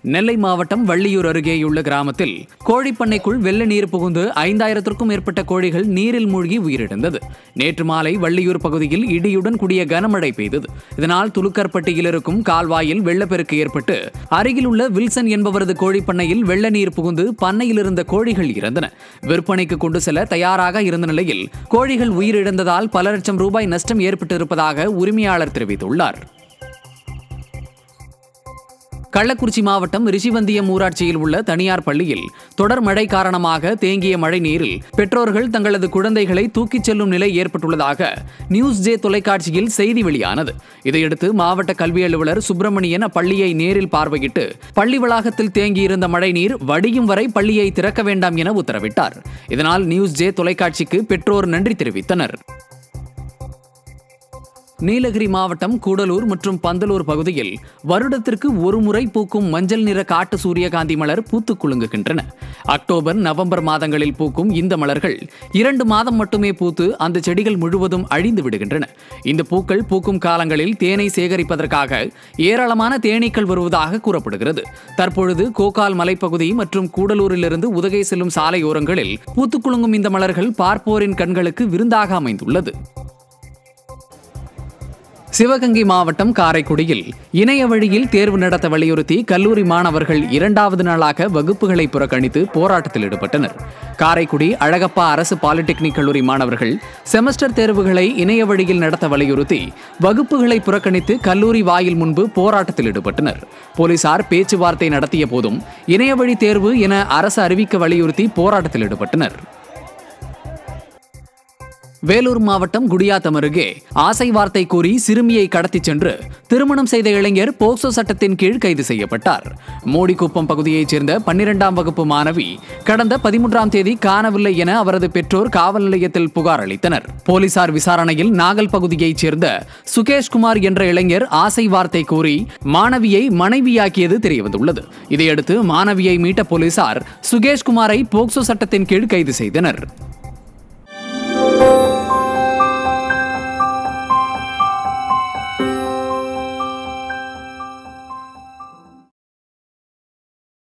நெல்லை மாவட்டம் வள்ளியூர் அருகேயுள்ள கிராமத்தில் கோழிப்பண்ணைக்குள் வெள்ள நீர் புகுந்து ஐந்தாயிரத்திற்கும் மேற்பட்ட கோழிகள் நீரில் மூழ்கி உயிரிழந்தது நேற்று மாலை வள்ளியூர் பகுதியில் இடியுடன் கூடிய கனமழை பெய்தது இதனால் துலுக்கர்பட்டியில் இருக்கும் கால்வாயில் வெள்ளப்பெருக்கு ஏற்பட்டு அருகில் உள்ள வில்சன் என்பவரது கோழிப்பண்ணையில் வெள்ள நீர் புகுந்து பண்ணையில் இருந்த கோழிகள் இறந்தன விற்பனைக்கு கொண்டு செல்ல தயாராக இருந்த நிலையில் கோழிகள் உயிரிழந்ததால் பல லட்சம் ரூபாய் நஷ்டம் ஏற்பட்டிருப்பதாக உரிமையாளர் தெரிவித்துள்ளார் கள்ளக்குறிச்சி மாவட்டம் ரிஷிவந்தியம் ஊராட்சியில் உள்ள தனியார் பள்ளியில் தொடர் மழை காரணமாக தேங்கிய மழை நீரில் பெற்றோர்கள் தங்களது குழந்தைகளை தூக்கிச் செல்லும் நிலை ஏற்பட்டுள்ளதாக நியூஸ் ஜே தொலைக்காட்சியில் செய்தி வெளியானது இதையடுத்து மாவட்ட கல்வி அலுவலர் சுப்பிரமணியன் அப்பள்ளியை நேரில் பார்வையிட்டு பள்ளி வளாகத்தில் தேங்கியிருந்த மழைநீர் வடியும் வரை பள்ளியை திறக்க வேண்டாம் என உத்தரவிட்டார் இதனால் நியூஸ் ஜே தொலைக்காட்சிக்கு பெற்றோர் நன்றி தெரிவித்தனர் நீலகிரி மாவட்டம் கூடலூர் மற்றும் பந்தலூர் பகுதியில் வருடத்திற்கு ஒரு முறை பூக்கும் மஞ்சள் நிற காட்டு சூரியகாந்தி மலர் பூத்துக் குலுங்குகின்றன அக்டோபர் நவம்பர் மாதங்களில் பூக்கும் இந்த மலர்கள் இரண்டு மாதம் மட்டுமே பூத்து அந்த செடிகள் முழுவதும் அழிந்து விடுகின்றன இந்த பூக்கள் பூக்கும் காலங்களில் தேனை சேகரிப்பதற்காக ஏராளமான தேனீக்கள் வருவதாக கூறப்படுகிறது தற்பொழுது கோகால் மலைப்பகுதி மற்றும் கூடலூரிலிருந்து உதகை செல்லும் சாலையோரங்களில் பூத்துக் குலுங்கும் இந்த மலர்கள் பார்ப்போரின் கண்களுக்கு விருந்தாக அமைந்துள்ளது சிவகங்கை மாவட்டம் காரைக்குடியில் இணைய வழியில் தேர்வு நடத்த வலியுறுத்தி கல்லூரி மாணவர்கள் இரண்டாவது நாளாக வகுப்புகளை புறக்கணித்து போராட்டத்தில் ஈடுபட்டனர் காரைக்குடி அழகப்பா அரசு பாலிடெக்னிக் கல்லூரி மாணவர்கள் செமஸ்டர் தேர்வுகளை இணைய வழியில் நடத்த வலியுறுத்தி வகுப்புகளை புறக்கணித்து கல்லூரி வாயில் முன்பு போராட்டத்தில் ஈடுபட்டனர் போலீசார் பேச்சுவார்த்தை நடத்திய போதும் இணைய வழி தேர்வு என அரசு அறிவிக்க வலியுறுத்தி போராட்டத்தில் ஈடுபட்டனர் வேலூர் மாவட்டம் குடியாத்தம் அருகே ஆசை வார்த்தை கூறி சிறுமியை கடத்திச் சென்று திருமணம் செய்த இளைஞர் போக்சோ சட்டத்தின் கீழ் கைது செய்யப்பட்டார் மோடிக்குப்பம் பகுதியைச் சேர்ந்த பன்னிரெண்டாம் வகுப்பு மாணவி கடந்த பதிமூன்றாம் தேதி காணவில்லை என அவரது பெற்றோர் காவல் நிலையத்தில் புகார் அளித்தனர் போலீசார் விசாரணையில் நாகல் பகுதியைச் சேர்ந்த சுகேஷ்குமார் என்ற இளைஞர் ஆசை வார்த்தை கூறி மாணவியை மனைவியாக்கியது தெரியவந்துள்ளது இதையடுத்து மாணவியை மீட்ட போலீசார் சுகேஷ்குமாரை போக்சோ சட்டத்தின் கீழ் கைது செய்தனர்